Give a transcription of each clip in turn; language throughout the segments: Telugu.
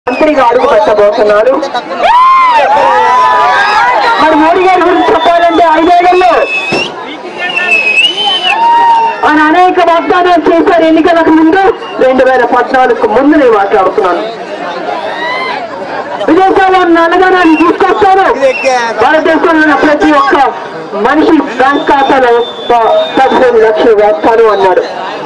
మంత్రిగా అడుగు పెట్టబోతున్నారు మరి మోడీ గారి గురించి చెప్పాలంటే ఐదేళ్లలో ఆయన అనేక వాగ్దానాలు చేశారు ఎన్నికలకు ముందు రెండు వేల పద్నాలుగు ముందు నేను మాట్లాడుతున్నాను విదేశాల్లో నల్లధనాన్ని తీసుకొస్తాను భారతదేశంలో ఉన్న ప్రతి ఒక్క మనిషి బ్యాంక్ ఖాతాలో ప- పదిహేను లక్షలు వేస్తాను అన్నాడు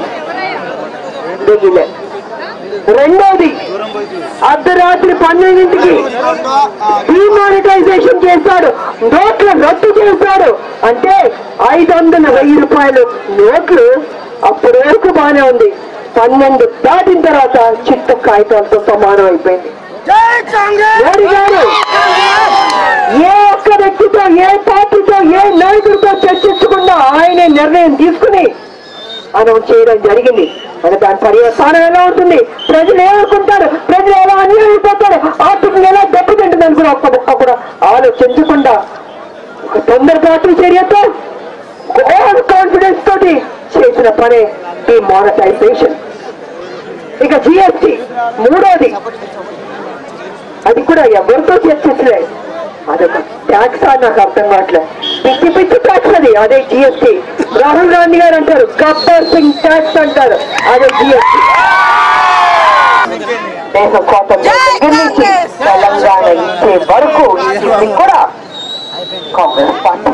దిగిలే రెండోది అర్ధరాత్రి పన్నెండింటికి డిమానిటైజేషన్ చేశాడు నోట్లు రద్దు చేశాడు అంటే ఐదు వందల వెయ్యి రూపాయలు నోట్లు అప్పటి వరకు బాగానే ఉంది పన్నెండు దాటిన తర్వాత చిట్ట కాగితాలతో సమానం అయిపోయింది మోడీ గారు ఏ ఒక్క వ్యక్తితో ఏ పార్టీతో ఏ నాయకుడితో చర్చించకుండా ఆయనే నిర్ణయం తీసుకుని అనౌన్స్ చేయడం జరిగింది మరి దాని పర్యవసానం ఎలా ఉంటుంది ప్రజలు ఏమనుకుంటారు ప్రజలు ఎలా అన్యాయపోతారు ఆర్థికంగా ఎలా దెబ్బతింటుంది కూడా ఒక్క ఒక్క కూడా ఆలోచించకుండా ఒక తొందరపాటు చర్యతో ఓవర్ కాన్ఫిడెన్స్ తోటి చేసిన పనే డిమానిటైజేషన్ ఇక జిఎస్టి మూడోది అది కూడా ఎవరితో చర్చించలేదు అదొక ట్యాక్స్ అని నాకు అర్థం కావట్లేదు పిచ్చి పిచ్చి ట్యాక్స్ అది అదే జిఎస్టి రాహుల్ గాంధీ గారు అంటారు గబ్బర్ సింగ్ ట్యాక్స్ అంటారు అదే జిఎస్టి దేశ స్వాతంత్రం దగ్గర నుంచి తెలంగాణ ఇచ్చే వరకు ఇది కూడా కాంగ్రెస్ పార్టీ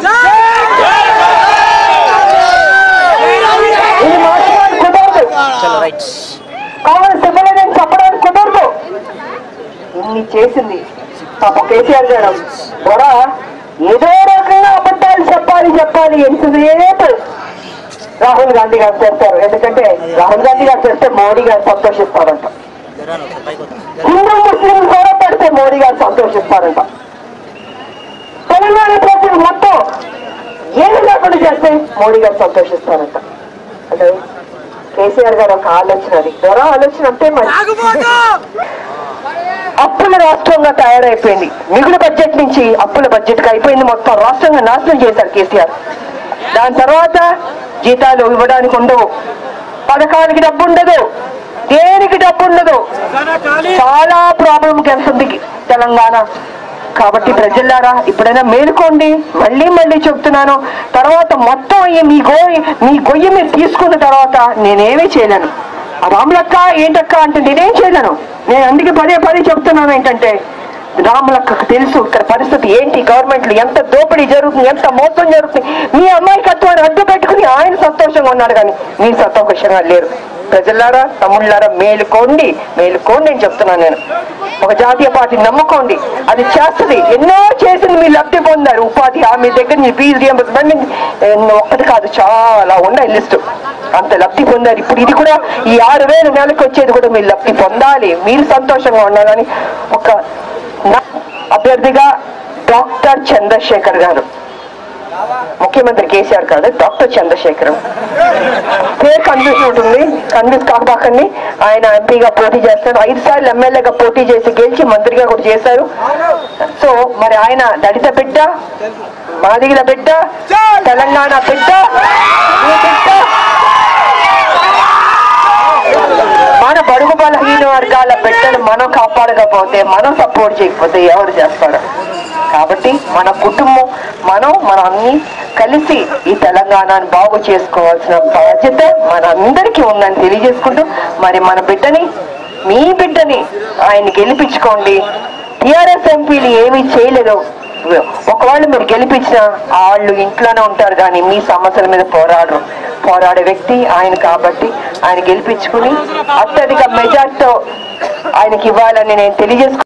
ఇది మార్చడానికి కుదరదు కాంగ్రెస్ ఇవ్వలేదని చెప్పడానికి కుదరదు ఇన్ని చేసింది పాప కేసీఆర్ గారు కూడా ఏదో రకంగా అబద్ధాలు చెప్పాలి చెప్పాలి ఎంతసేపు రాహుల్ గాంధీ గారు చేస్తారు ఎందుకంటే రాహుల్ గాంధీ గారు చేస్తే మోడీ గారు సంతోషిస్తారంట హిందూ ముస్లిం గొడవ పడితే మోడీ గారు సంతోషిస్తారంట తెలంగాణ ప్రజలు మొత్తం ఏమి లేకుండా చేస్తే మోడీ గారు సంతోషిస్తారంట అంటే కేసీఆర్ గారు ఒక ఆలోచన అది దొర ఆలోచన అంటే మరి అప్పుల రాష్ట్రంగా తయారైపోయింది మిగులు బడ్జెట్ నుంచి అప్పుల బడ్జెట్ కి అయిపోయింది మొత్తం రాష్ట్రంగా నాశనం చేశారు కేసీఆర్ దాని తర్వాత జీతాలు ఇవ్వడానికి ఉండవు పథకానికి డబ్బు ఉండదు దేనికి డబ్బు ఉండదు చాలా ప్రాబ్లంకి వెళ్తుంది తెలంగాణ కాబట్టి ప్రజలారా ఇప్పుడైనా మేలుకోండి మళ్ళీ మళ్ళీ చెప్తున్నాను తర్వాత మొత్తం ఈ మీ గోయి మీ గొయ్యి మీరు తీసుకున్న తర్వాత నేనేమీ చేయలేను ఆ రాములక్క ఏంటక్క అంటే నేనేం చేయలేను నేను అందుకే పదే పదే చెప్తున్నాను ఏంటంటే రాములక్కకు తెలుసు ఇక్కడ పరిస్థితి ఏంటి గవర్నమెంట్ ఎంత దోపిడీ జరుగుతుంది ఎంత మోసం జరుగుతుంది మీ అమ్మాయికత్వాన్ని అడ్డు పెట్టుకుని ఆయన సంతోషంగా ఉన్నాడు కానీ మీరు సంతోషంగా లేరు ప్రజలారా తమ్ముళ్ళారా మేలుకోండి మేలుకోండి నేను చెప్తున్నాను నేను ఒక జాతీయ పార్టీ నమ్ముకోండి అది చేస్తుంది ఎన్నో చేసింది మీరు లబ్ధి పొందారు ఉపాధి హామీ దగ్గర నుంచి ఫీజు రియంబర్స్మెంట్ ఎన్నో ఒక్కటి కాదు చాలా ఉన్నాయి లిస్టు అంత లబ్ధి పొందారు ఇప్పుడు ఇది కూడా ఈ ఆరు వేలు నెలకు వచ్చేది కూడా మీరు లబ్ధి పొందాలి మీరు సంతోషంగా ఉండాలని ఒక నా- అభ్యర్థిగా డాక్టర్ చంద్రశేఖర్ గారు ముఖ్యమంత్రి కేసీఆర్ కాదు డాక్టర్ చంద్రశేఖర్ పేరు కన్ఫ్యూజన్ ఉంటుంది కన్ఫ్యూజ్ కాకబాకండి ఆయన ఎంపీగా పోటీ చేస్తారు ఐదు సార్లు ఎమ్మెల్యేగా పోటీ చేసి గెలిచి మంత్రిగా కూడా చేశారు సో మరి ఆయన దళిత బిడ్డ మాదిగల బిడ్డ తెలంగాణ బిడ్డ ఈ బిడ్డ మన బడుగు బలహీన వర్గాల బిడ్డలు మనం కాపాడకపోతే మనం సపోర్ట్ చేయకపోతే ఎవరు చేస్తారు కాబట్టి మన కుటుంబం మనం మన అన్ని కలిసి ఈ తెలంగాణను బాగు చేసుకోవాల్సిన బాధ్యత మన అందరికీ ఉందని తెలియజేసుకుంటూ మరి మన బిడ్డని మీ బిడ్డని ఆయన గెలిపించుకోండి టిఆర్ఎస్ ఎంపీలు ఏమీ చేయలేదు ఒకవేళ మీరు గెలిపించిన వాళ్ళు ఇంట్లోనే ఉంటారు కానీ మీ సమస్యల మీద పోరాడరు పోరాడే వ్యక్తి ఆయన కాబట్టి ఆయన గెలిపించుకుని అత్యధిక మెజార్టీతో ఆయనకి ఇవ్వాలని నేను తెలియజేసుకు